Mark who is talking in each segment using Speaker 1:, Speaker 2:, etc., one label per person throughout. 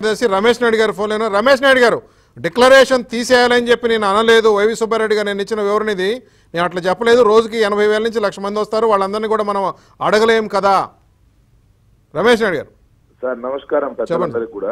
Speaker 1: కార్యదర్శి రమేష్ నాయుడు గారు ఫోన్ అయినా రమేష్ నాయుడు గారు డిక్లరేషన్ తీసేయాలని చెప్పి నేను అనలేదు వైవి సుబ్బారెడ్డి గారు నేను ఇచ్చిన వివరణ ఇది నేను అట్లా చెప్పలేదు రోజుకి ఎనభై వేల నుంచి లక్ష మంది వస్తారు వాళ్ళందరినీ కూడా మనం అడగలేం కదా రమేష్ నాయుడు గారు
Speaker 2: సార్ నమస్కారం పెద్దలందరికీ కూడా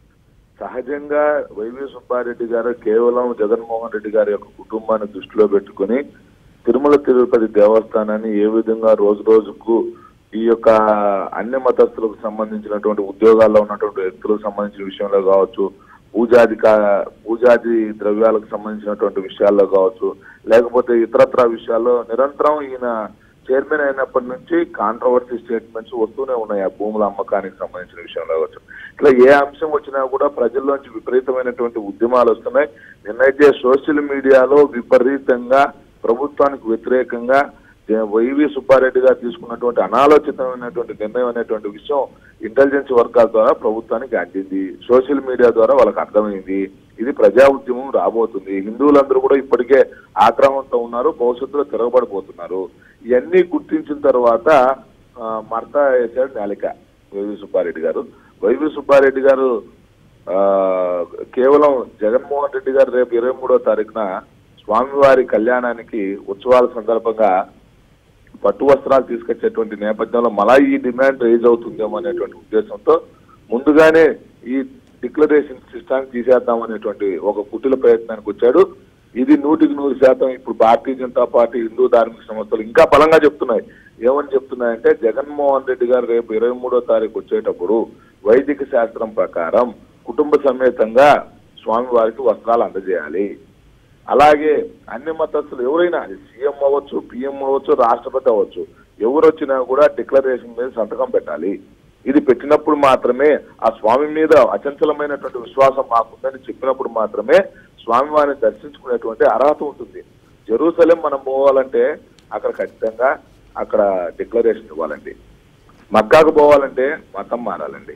Speaker 2: సహజంగా వైవి సుబ్బారెడ్డి గారు కేవలం జగన్మోహన్ రెడ్డి గారి యొక్క కుటుంబాన్ని దృష్టిలో పెట్టుకుని తిరుమల తిరుపతి దేవస్థానాన్ని ఏ విధంగా రోజు రోజుకు ఈ యొక్క అన్ని మతస్థులకు సంబంధించినటువంటి ఉద్యోగాల్లో ఉన్నటువంటి వ్యక్తులకు సంబంధించిన విషయంలో కావచ్చు పూజాది కా- పూజాది ద్రవ్యాలకు సంబంధించినటువంటి విషయాల్లో కావచ్చు లేకపోతే ఇతరత్ర విషయాల్లో నిరంతరం ఈయన చైర్మన్ అయినప్పటి నుంచి కాంట్రవర్సీ స్టేట్మెంట్స్ వస్తూనే ఉన్నాయి ఆ భూముల అమ్మకానికి సంబంధించిన విషయంలో కావచ్చు ఇట్లా ఏ అంశం వచ్చినా కూడా ప్రజల్లోంచి విపరీతమైనటువంటి ఉద్యమాలు వస్తున్నాయి నిన్నైతే సోషల్ మీడియాలో విపరీతంగా ప్రభుత్వానికి వ్యతిరేకంగా జ- వైవి సుబ్బారెడ్డి గారు తీసుకున్నటువంటి అనాలోచితమైనటువంటి నిర్ణయం అనేటువంటి విషయం ఇంటెలిజెన్స్ వర్గాల ద్వారా ప్రభుత్వానికి అందింది సోషల్ మీడియా ద్వారా వాళ్ళకి అర్థమైంది ఇది ప్రజా ఉద్యమం రాబోతుంది హిందువులందరూ కూడా ఇప్పటికే ఆగ్రహంతో ఉన్నారు భవిష్యత్తులో తిరగబడిపోతున్నారు ఇవన్నీ గుర్తించిన తర్వాత ఆ, మర్త వేశాడు నాలిక వైవి సుబ్బారెడ్డి గారు వైవి సుబ్బారెడ్డి గారు ఆ, కేవలం జగన్మోహన్ రెడ్డి గారు రేపు ఇరవై మూడో తారీఖున స్వామివారి కళ్యాణానికి ఉత్సవాల సందర్భంగా పట్టు వస్త్రాలు తీసుకొచ్చేటువంటి నేపథ్యంలో మళ్ళా ఈ డిమాండ్ రేజ్ అవుతుందేమో అనేటువంటి ఉద్దేశంతో ముందుగానే ఈ డిక్లరేషన్ సిస్టాన్ని తీసేద్దాం అనేటువంటి ఒక కుటిల ప్రయత్నానికి వచ్చాడు ఇది నూటికి నూరు శాతం ఇప్పుడు భారతీయ జనతా పార్టీ హిందూ ధార్మిక సంస్థలు ఇంకా బలంగా చెప్తున్నాయి ఏమని చెప్తున్నాయంటే జగన్మోహన్ రెడ్డి గారు రేపు ఇరవై మూడో తారీఖు వచ్చేటప్పుడు వైదిక శాస్త్రం ప్రకారం కుటుంబ సమేతంగా స్వామివారికి వస్త్రాలు అందజేయాలి అలాగే అన్ని మతస్థులు ఎవరైనా అది సీఎం అవ్వచ్చు పిఎం అవ్వచ్చు రాష్ట్రపతి అవ్వచ్చు ఎవరు వచ్చినా కూడా డిక్లరేషన్ మీద సంతకం పెట్టాలి ఇది పెట్టినప్పుడు మాత్రమే ఆ స్వామి మీద అచంచలమైనటువంటి విశ్వాసం మాకుందని చెప్పినప్పుడు మాత్రమే స్వామివారిని దర్శించుకునేటువంటి అర్హత ఉంటుంది జెరూసలేం మనం పోవాలంటే అక్కడ ఖచ్చితంగా అక్కడ డిక్లరేషన్ ఇవ్వాలండి మక్కాకు పోవాలంటే మతం మారాలండి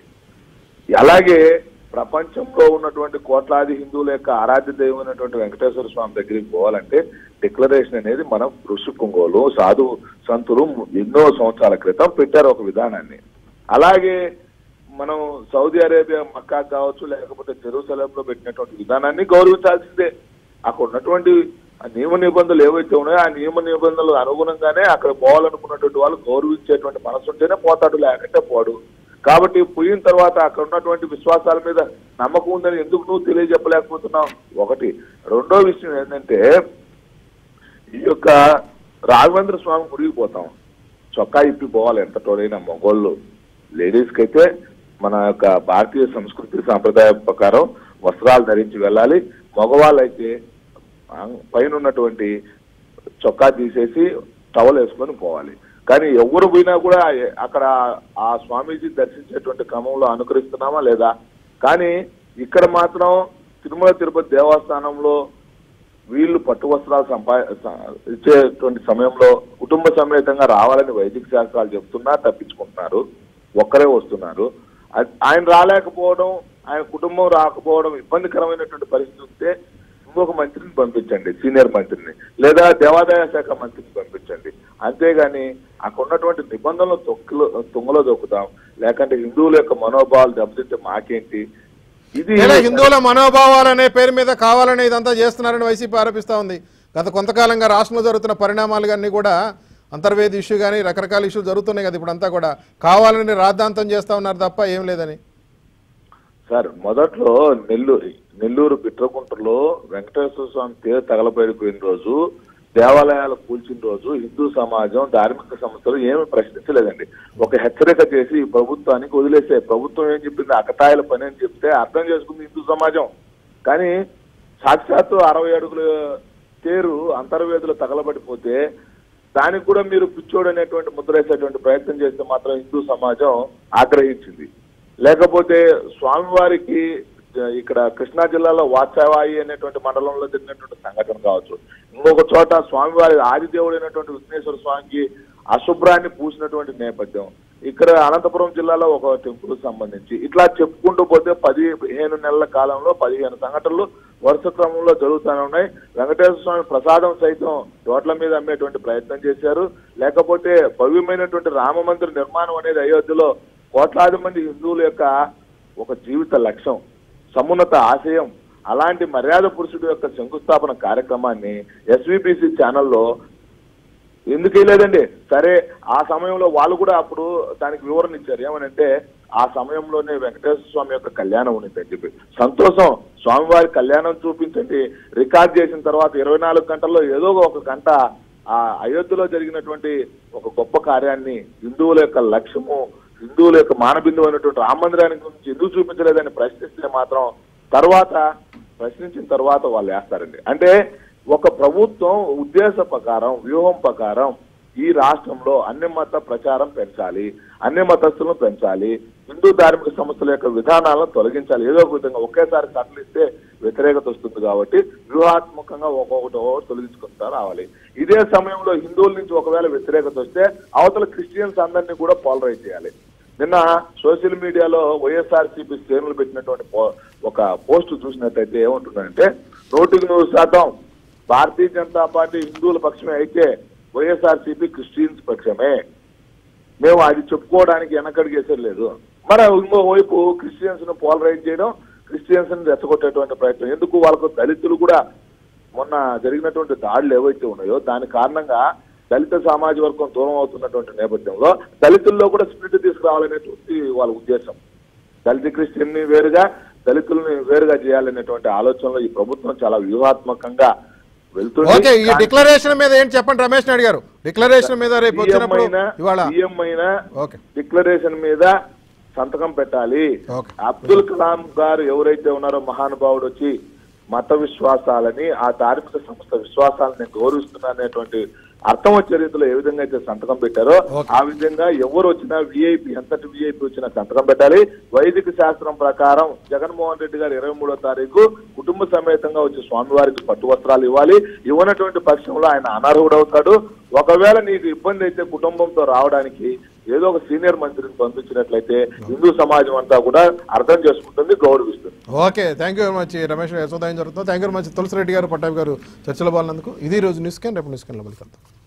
Speaker 2: అలాగే ప్రపంచంలో ఉన్నటువంటి కోట్లాది హిందువుల యొక్క ఆరాధ్య దైవమైనటువంటి వెంకటేశ్వర స్వామి దగ్గరికి పోవాలంటే డిక్లరేషన్ అనేది మనం ఋషి పొంగోలు సాధు సంతులు ఎన్నో సంవత్సరాల క్రితం పెట్టారు ఒక విధానాన్ని అలాగే మనం సౌదీ అరేబియా మక్కా కావచ్చు లేకపోతే జెరూసలంలో పెట్టినటువంటి విధానాన్ని గౌరవించాల్సిందే అక్కడ ఉన్నటువంటి ఆ నియమ నిబంధనలు ఏవైతే ఉన్నాయో ఆ నియమ నిబంధనలు అనుగుణంగానే అక్కడ పోవాలనుకున్నటువంటి వాళ్ళు గౌరవించేటువంటి మనసు ఉంటేనే పోతాడు లేకంటే పోడు కాబట్టి పోయిన తర్వాత అక్కడ ఉన్నటువంటి విశ్వాసాల మీద నమ్మకం ఉందని ఎందుకు నువ్వు తెలియజెప్పలేకపోతున్నావు ఒకటి రెండో విషయం ఏంటంటే ఈ యొక్క రాఘవేంద్ర స్వామి గుడికి పోతాం చొక్కా ఇప్పి పోవాలి ఎంత తోడైనా మగోళ్ళు లేడీస్కి అయితే మన యొక్క భారతీయ సంస్కృతి సాంప్రదాయ ప్రకారం వస్త్రాలు ధరించి వెళ్ళాలి మగవాళ్ళు అయితే పైన ఉన్నటువంటి చొక్కా తీసేసి టవల్ వేసుకొని పోవాలి కానీ ఎవరు పోయినా కూడా అక్కడ ఆ స్వామీజీ దర్శించేటువంటి క్రమంలో అనుకరిస్తున్నామా లేదా కానీ ఇక్కడ మాత్రం తిరుమల తిరుపతి దేవస్థానంలో వీళ్ళు పట్టు వస్త్రాలు సంపా స- ఇచ్చేటువంటి సమయంలో కుటుంబ సమేతంగా రావాలని వైదిక శాస్త్రాలు చెప్తున్నా తప్పించుకుంటున్నారు ఒక్కరే వస్తున్నారు అ- ఆయన రాలేకపోవడం ఆయన కుటుంబం రాకపోవడం ఇబ్బందికరమైనటువంటి పరిస్థితి ఉంటే ఇంకొక మంత్రిని పంపించండి సీనియర్ మంత్రిని లేదా దేవాదాయ శాఖ మంత్రిని పంపించండి అంతేగాని అక్కడ ఉన్నటువంటి నిబంధనలు తొక్కులో తుంగలో దొక్కుతాం లేకంటే హిందువుల యొక్క మనోభావాలు దెబ్బతింటే మాకేంటి ఇది
Speaker 1: ఇలా హిందువుల మనోభావాలు అనే పేరు మీద కావాలని ఇదంతా చేస్తున్నారని వైసీపీ ఆరోపిస్తూ ఉంది గత కొంతకాలంగా రాష్ట్రంలో జరుగుతున్న పరిణామాలు కానీ కూడా అంతర్వేది ఇష్యూ కానీ రకరకాల ఇష్యూలు జరుగుతున్నాయి కదా ఇప్పుడు అంతా కూడా కావాలని రాద్ధాంతం చేస్తా ఉన్నారు తప్ప ఏం లేదని
Speaker 2: సార్ మొదట్లో నెల్లూరు నెల్లూరు బిట్రకుంటలో వెంకటేశ్వర స్వామి తేరు తగలబడిపోయిన రోజు దేవాలయాలు కూల్చిన రోజు హిందూ సమాజం ధార్మిక సంస్థలు ఏమి ప్రశ్నించలేదండి ఒక హెచ్చరిక చేసి ఈ ప్రభుత్వానికి వదిలేసే ప్రభుత్వం ఏం చెప్పింది అకతాయిల పని అని చెప్తే అర్థం చేసుకుంది హిందూ సమాజం కానీ సాక్షాత్తు అరవై అడుగుల తేరు అంతర్వేదులు తగలబడిపోతే దానికి కూడా మీరు పిచ్చోడు అనేటువంటి ముద్ర వేసేటువంటి ప్రయత్నం చేస్తే మాత్రం హిందూ సమాజం ఆగ్రహించింది లేకపోతే స్వామివారికి జ- ఇక్కడ కృష్ణా జిల్లాలో వాత్సవాయి అనేటువంటి మండలంలో జరిగినటువంటి సంఘటన కావచ్చు ఇంకొక చోట స్వామివారి ఆదిదేవుడైనటువంటి విఘ్నేశ్వర స్వామికి అశుభ్రాన్ని పూసినటువంటి నేపథ్యం ఇక్కడ అనంతపురం జిల్లాలో ఒక టెంపుల్ సంబంధించి ఇట్లా చెప్పుకుంటూ పోతే పదిహేను నెలల కాలంలో పదిహేను సంఘటనలు వరుస క్రమంలో జరుగుతూనే ఉన్నాయి వెంకటేశ్వర స్వామి ప్రసాదం సైతం రోడ్ల మీద అమ్మేటువంటి ప్రయత్నం చేశారు లేకపోతే భవ్యమైనటువంటి రామ మందిర నిర్మాణం అనేది అయోధ్యలో కోట్లాది మంది హిందువుల యొక్క ఒక జీవిత లక్ష్యం సమున్నత ఆశయం అలాంటి మర్యాద పురుషుడు యొక్క శంకుస్థాపన కార్యక్రమాన్ని ఎస్విబిసి ఛానల్లో ఎందుకు వేయలేదండి సరే ఆ సమయంలో వాళ్ళు కూడా అప్పుడు దానికి వివరణ ఇచ్చారు ఏమనంటే ఆ సమయంలోనే వెంకటేశ్వర స్వామి యొక్క కళ్యాణం ఉంది అని చెప్పి సంతోషం స్వామివారి కళ్యాణం చూపించండి రికార్డ్ చేసిన తర్వాత ఇరవై నాలుగు గంటల్లో ఏదో ఒక గంట ఆ అయోధ్యలో జరిగినటువంటి ఒక గొప్ప కార్యాన్ని హిందువుల యొక్క లక్ష్యము హిందువుల యొక్క మానబిందువు అయినటువంటి రామ మందిరానికి గురించి ఎందుకు చూపించలేదని ప్రశ్నిస్తే మాత్రం తర్వాత ప్రశ్నించిన తర్వాత వాళ్ళు వేస్తారండి అంటే ఒక ప్రభుత్వం ఉద్దేశ ప్రకారం వ్యూహం ప్రకారం ఈ రాష్ట్రంలో అన్ని మత ప్రచారం పెంచాలి అన్ని మతస్థులను పెంచాలి హిందూ ధార్మిక సంస్థల యొక్క విధానాలను తొలగించాలి ఏదో ఒక విధంగా ఒకేసారి కట్టలిస్తే వ్యతిరేకత వస్తుంది కాబట్టి వ్యూహాత్మకంగా ఒక్కొక్కటి ఒక్కొక్కటి తొలగించుకుంటా రావాలి ఇదే సమయంలో హిందువుల నుంచి ఒకవేళ వ్యతిరేకత వస్తే అవతల క్రిస్టియన్స్ అందరినీ కూడా పోలరైజ్ చేయాలి నిన్న సోషల్ మీడియాలో వైఎస్ఆర్సీపీ శ్రేణులు పెట్టినటువంటి పో- ఒక పోస్ట్ చూసినట్టయితే ఏమంటుందంటే నూటికి నూరు శాతం భారతీయ జనతా పార్టీ హిందువుల పక్షమే అయితే వైఎస్ఆర్సీపీ క్రిస్టియన్స్ పక్షమే మేము అది చెప్పుకోవడానికి వెనకడిగేసే లేదు మరి ఇంకో వైపు క్రిస్టియన్స్ ను పోలరైజ్ చేయడం క్రిస్టియన్స్ ని రెచ్చగొట్టేటువంటి ప్రయత్నం ఎందుకు వాళ్ళకు దళితులు కూడా మొన్న జరిగినటువంటి దాడులు ఏవైతే ఉన్నాయో దాని కారణంగా దళిత సమాజ వర్గం దూరం అవుతున్నటువంటి నేపథ్యంలో దళితుల్లో కూడా స్పిరిట్ తీసుకురావాలనేటువంటి వాళ్ళ ఉద్దేశం దళిత క్రిస్టియన్ ని వేరుగా దళితుల్ని వేరుగా చేయాలనేటువంటి ఆలోచనలో ఈ ప్రభుత్వం చాలా వ్యూహాత్మకంగా వెళ్తుంది
Speaker 1: ఓకే ఈ డిక్లరేషన్ మీద ఏంటి చెప్పండి రమేష్ నాయుడు గారు డిక్లరేషన్ మీద రేపు వచ్చినప్పుడు ఇవాళ
Speaker 2: సీఎం అయినా
Speaker 1: ఓకే
Speaker 2: డిక్లరేషన్ మీద సంతకం పెట్టాలి
Speaker 1: ఓకే.
Speaker 2: అబ్దుల్ కలాం గారు ఎవరైతే ఉన్నారో మహానుభావుడు వచ్చి మత విశ్వాసాలని ఆ ధార్మిక సంస్థ విశ్వాసాలను నేను గౌరవిస్తున్నాననేటువంటి అర్థం వచ్చే రీతిలో ఏ విధంగా అయితే సంతకం పెట్టారో
Speaker 1: ఓకే.
Speaker 2: ఆ విధంగా ఎవరు వచ్చినా విఐపి ఎంతటి విఐపి వచ్చినా సంతకం పెట్టాలి వైదిక శాస్త్రం ప్రకారం జగన్మోహన్ రెడ్డి గారు ఇరవై మూడో తారీఖు కుటుంబ సమేతంగా వచ్చి స్వామివారికి పట్టు వస్త్రాలు ఇవ్వాలి ఇవ్వనటువంటి పక్షంలో ఆయన అనర్హుడవుతాడు ఒకవేళ నీకు ఇబ్బంది అయితే కుటుంబంతో రావడానికి ఏదో ఒక సీనియర్ మంత్రిని పంపించినట్లయితే హిందూ సమాజం అంతా కూడా అర్థం చేసుకుంటుంది గౌరవిస్తుంది
Speaker 1: okay thank you very much Ramesh యశోదాయం జరుగుతుంది thank you very much Tulasi Reddy garu Pattabhi garu చర్చలో పాల్గొన్నందుకు ఇది ఈ రోజు న్యూస్ క్యాన్ రేపు న్యూస్ క్యాన్లో మళ్ళీ కలుద్దాం